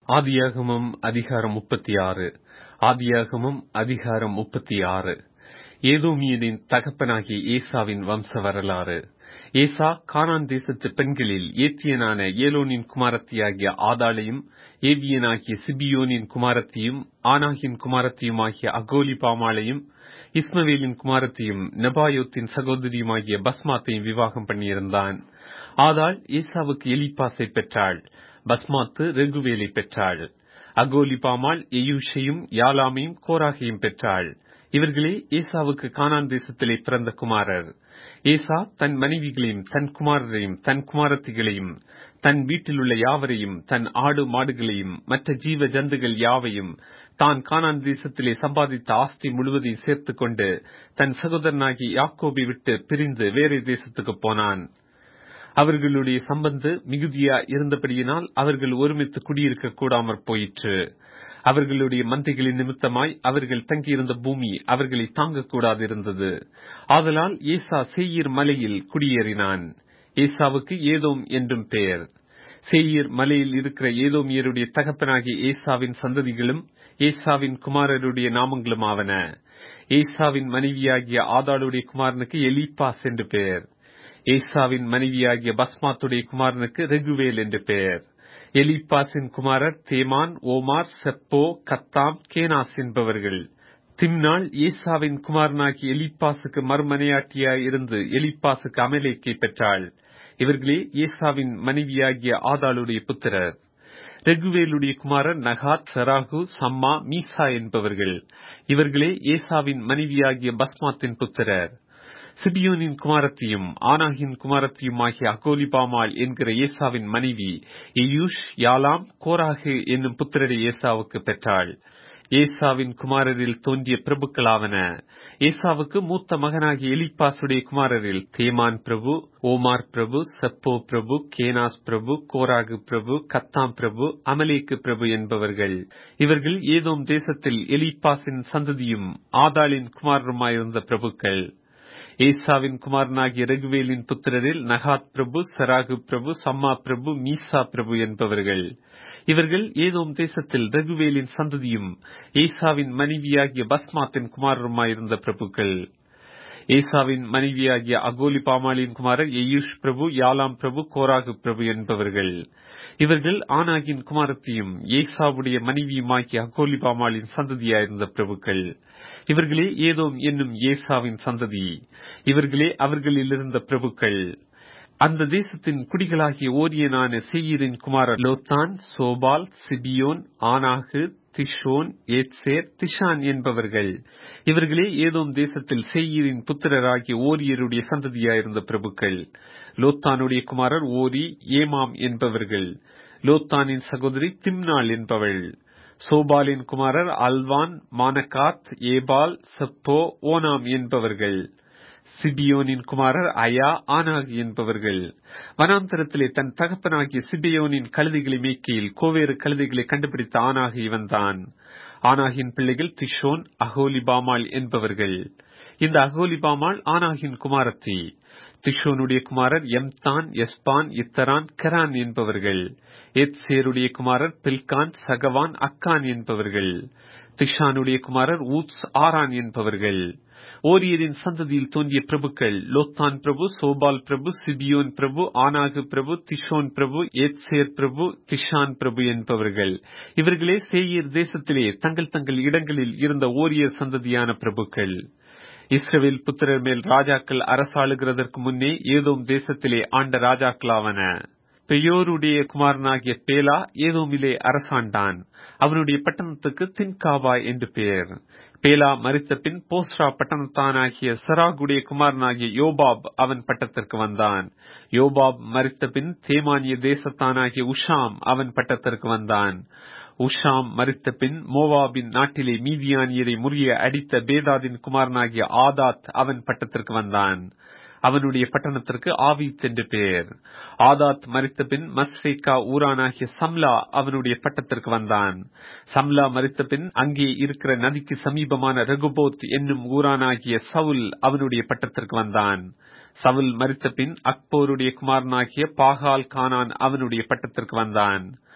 ஆதியாகமம் அதிகாரம் முப்பத்தி ஆறு ஆதியாகமம் அதிகாரம் முப்பத்தி ஆறு ஏதோமியனின் தகப்பனாகிய ஏசாவின் வம்ச வரலாறு ஏசா கானான் தேசத்து பெண்களில் ஏத்தியனான ஏலோனின் குமாரத்தியாகிய ஆதாளையும் ஏவியனாகிய சிபியோனின் குமாரத்தியும் ஆனாகின் குமாரத்தியுமாகிய அகோலிபாமாளையும் இஸ்மவேலின் குமாரத்தியும் நெபாயோத்தின் சகோதரியுமாகிய பஸ்மாத்தையும் விவாகம் பண்ணியிருந்தான் ஆதாள் ஏசாவுக்கு எலிப்பாசை பெற்றாள் பஸ்மாத்து ரெகுவேலை பெற்றாள் அகோலிபாமாள் எயூஷையும் யாலாமையும் கோராகையும் பெற்றாள் இவர்களே ஏசாவுக்கு கானான் தேசத்திலே பிறந்த குமாரர் ஏசா தன் மனைவிகளையும் தன் குமாரரையும் தன் குமாரத்திகளையும் தன் வீட்டிலுள்ள யாவரையும் தன் ஆடு மாடுகளையும் மற்ற ஜீவ ஜந்துகள் யாவையும் தான் கானான் தேசத்திலே சம்பாதித்த ஆஸ்தி முழுவதையும் சேர்த்துக் கொண்டு தன் சகோதரனாகி யாக்கோபை விட்டு பிரிந்து வேறே தேசத்துக்கு போனான் அவர்களுடைய சம்பந்து மிகுதியா இருந்தபடியினால் அவர்கள் ஒருமித்து குடியிருக்க கூடாமற் போயிற்று அவர்களுடைய மந்தைகளின் நிமித்தமாய் அவர்கள் தங்கியிருந்த பூமி அவர்களை தாங்கக்கூடாது இருந்தது ஆதலால் ஏசா சேயீர் மலையில் குடியேறினான் ஏசாவுக்கு ஏதோம் என்றும் பெயர் சேயீர் மலையில் இருக்கிற ஏதோமியருடைய தகப்பனாகிய ஏசாவின் சந்ததிகளும் ஏசாவின் குமாரருடைய நாமங்களும் ஆவன ஏசாவின் மனைவியாகிய ஆதாளுடைய குமாரனுக்கு எலிப்பாஸ் என்று பெயர் ஏசாவின் மனைவியாகிய பஸ்மாத்துடைய குமாரனுக்கு ரெகுவேல் என்று பெயர் எலிப்பாசின் குமாரர் தேமான் ஓமார் செப்போ கத்தாம் கேனாஸ் என்பவர்கள் திம்னாள் ஏசாவின் குமாரனாகி எலிப்பாசுக்கு மறுமனையாட்டியாய் இருந்து எலிப்பாசுக்கு அமலேக்கை பெற்றாள் இவர்களே ஏசாவின் மனைவியாகிய ஆதாளுடைய புத்திரர் ரெகுவேலுடைய குமாரர் நகாத் செராகு சம்மா மீசா என்பவர்கள் இவர்களே ஏசாவின் மனைவியாகிய பஸ்மாத்தின் புத்திரர் சிபியோனின் குமாரத்தியும் ஆனாகின் குமாரத்தியும் ஆகிய அகோலிபாமாள் என்கிற ஏசாவின் மனைவி எயூஷ் யாலாம் கோராகு என்னும் புத்திரரை ஏசாவுக்கு பெற்றாள் ஏசாவின் குமாரரில் தோன்றிய பிரபுக்களாவன ஏசாவுக்கு மூத்த மகனாகிய எலிப்பாசுடைய குமாரரில் தேமான் பிரபு ஓமார் பிரபு செப்போ பிரபு கேனாஸ் பிரபு கோராகு பிரபு கத்தாம் பிரபு அமலேக்கு பிரபு என்பவர்கள் இவர்கள் ஏதோம் தேசத்தில் எலிப்பாசின் சந்ததியும் ஆதாளின் குமாரருமாயிருந்த பிரபுக்கள் ஏசாவின் குமாரனாகிய ரகுவேலின் புத்திரரில் நகாத் பிரபு சராகு பிரபு சம்மா பிரபு மீசா பிரபு என்பவர்கள் இவர்கள் ஏதோம் தேசத்தில் ரகுவேலின் சந்ததியும் ஏசாவின் மனைவியாகிய பஸ்மாத்தின் குமாரருமாயிருந்த பிரபுக்கள் ஏசாவின் மனைவியாகிய அகோலி பாமாலின் குமாரர் எயூஷ் பிரபு யாலாம் பிரபு கோராகு பிரபு என்பவர்கள் இவர்கள் ஆனாகின் குமாரத்தையும் ஏசாவுடைய மனைவியுமாகிய அகோலி பாமாலின் சந்ததியாயிருந்த பிரபுக்கள் இவர்களே ஏதோம் என்னும் ஏசாவின் சந்ததி இவர்களே அவர்களில் இருந்த பிரபுக்கள் அந்த தேசத்தின் குடிகளாகிய ஓரியனான சேயீரின் குமாரர் லோத்தான் சோபால் சிபியோன் ஆனாகு திஷோன் ஏத்சேர் திஷான் என்பவர்கள் இவர்களே ஏதோம் தேசத்தில் சேயீரின் புத்திரராகிய ஓரியருடைய சந்ததியாயிருந்த பிரபுக்கள் லோத்தானுடைய குமாரர் ஓரி ஏமாம் என்பவர்கள் லோத்தானின் சகோதரி திம்னாள் என்பவள் சோபாலின் குமாரர் Alvan Manahath Ebal Shepho Onam என்பவர்கள் சிபியோனின் குமாரர் அயா ஆனாக் என்பவர்கள் வனாந்தரத்திலே தன் தகப்பனாகிய சிபியோனின் கழுதைகளை மேய்க்கையில் கோவேறு கழுதைகளை கண்டுபிடித்த ஆனாக இவன்தான் ஆனாகின் பிள்ளைகள் திஷோன் அகோலிபாமாள் என்பவர்கள் இந்த அகோலிபாமாள் ஆனாகின் குமாரத்தி திஷோனுடைய குமாரர் எம்தான் எஸ்பான் இத்தரான் கரான் என்பவர்கள் எத்சேருடைய குமாரர் பில்கான் சகவான் அக்கான் என்பவர்கள் திஷானுடைய குமாரர் ஊத்ஸ் ஆரான் என்பவர்கள் ஓரியரின் சந்ததியில் தோன்றிய பிரபுக்கள் லோத்தான் பிரபு சோபால் பிரபு சிபியோன் பிரபு ஆனாகு பிரபு திஷோன் பிரபு ஏத்சேர் பிரபு திஷான் பிரபு என்பவர்கள் இவர்களே சேயீர் தேசத்திலே தங்கள் தங்கள் இடங்களில் இருந்த ஓரியர் சந்ததியான பிரபுக்கள் இஸ்ரவேல் புத்திரர் மேல் ராஜாக்கள் அரசாளுகிறதற்கு முன்னே ஏதோம் தேசத்திலே ஆண்ட ராஜாக்களாவன பெயோருடைய குமாரனாகிய பேலா ஏதோமிலே அரசாண்டான் அவனுடைய பட்டணத்துக்கு தின்காவா என்று பெயர் பேலா மறித்த பின் போஸ்ரா பட்டணத்தானாகிய சராகுடைய குமாரனாகிய யோபாப் அவன் பட்டத்திற்கு வந்தான் யோபாப் மறித்த பின் தேமானிய தேசத்தானாகிய உஷாம் அவன் பட்டத்திற்கு வந்தான் உஷாம் மறித்த பின் மோவாபின் நாட்டிலே மீதியானியரை முறிய அடித்த பேதாதின் குமாரனாகிய ஆதாத் அவன் பட்டத்திற்கு வந்தான் அவனுடைய பட்டணத்திற்கு ஆவித் என்று பெயர் ஆதாத் மறித்த பின் மஸ்ரேக்கா ஊரானாகிய சம்லா அவனுடைய பட்டத்திற்கு வந்தான் சம்லா மறித்த பின் அங்கே இருக்கிற நதிக்கு சமீபமான ரகுபோத் என்னும் ஊரானாகிய சவுல் அவனுடைய பட்டத்திற்கு வந்தான் சவுல் மறித்த பின் அக்போருடைய குமாரனாகிய பாகால் கானான் அவனுடைய பட்டத்திற்கு வந்தான்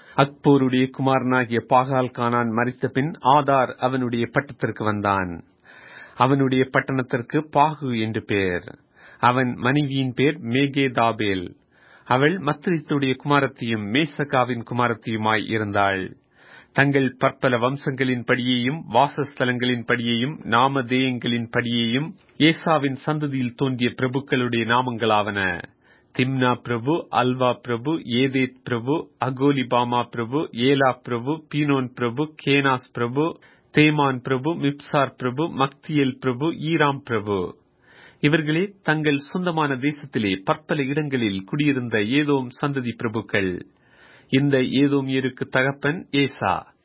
அக்போருடைய குமாரனாகிய பாகால் கானான் மறித்த பின் ஆதார் அவனுடைய பட்டத்திற்கு வந்தான் அவனுடைய பட்டணத்திற்கு பாகு என்று பெயர் அவன் மனைவியின் பேர் மேகேதாபேல் அவள் மத்ரித்துடைய குமாரத்தியும் மேசகாவின் குமாரத்தியுமாய் இருந்தாள் தங்கள் பற்பல வம்சங்களின் படியையும் வாசஸ்தலங்களின் படியையும் நாமதேயங்களின் படியையும் ஏசாவின் சந்ததியில் தோன்றிய பிரபுக்களுடைய நாமங்களாவன திம்னா பிரபு அல்வா பிரபு ஏதேத் பிரபு அகோலிபாமா பிரபு ஏலா பிரபு பீனோன் பிரபு கேனாஸ் பிரபு தேமான் பிரபு மிப்சார் பிரபு மக்தியல் பிரபு ஈராம் பிரபு இவர்களே தங்கள் சொந்தமான தேசத்திலே பற்பல இடங்களில் குடியிருந்த ஏதோம் சந்ததி பிரபுக்கள் இந்த ஏதோமியருக்கு தகப்பன் ஏசா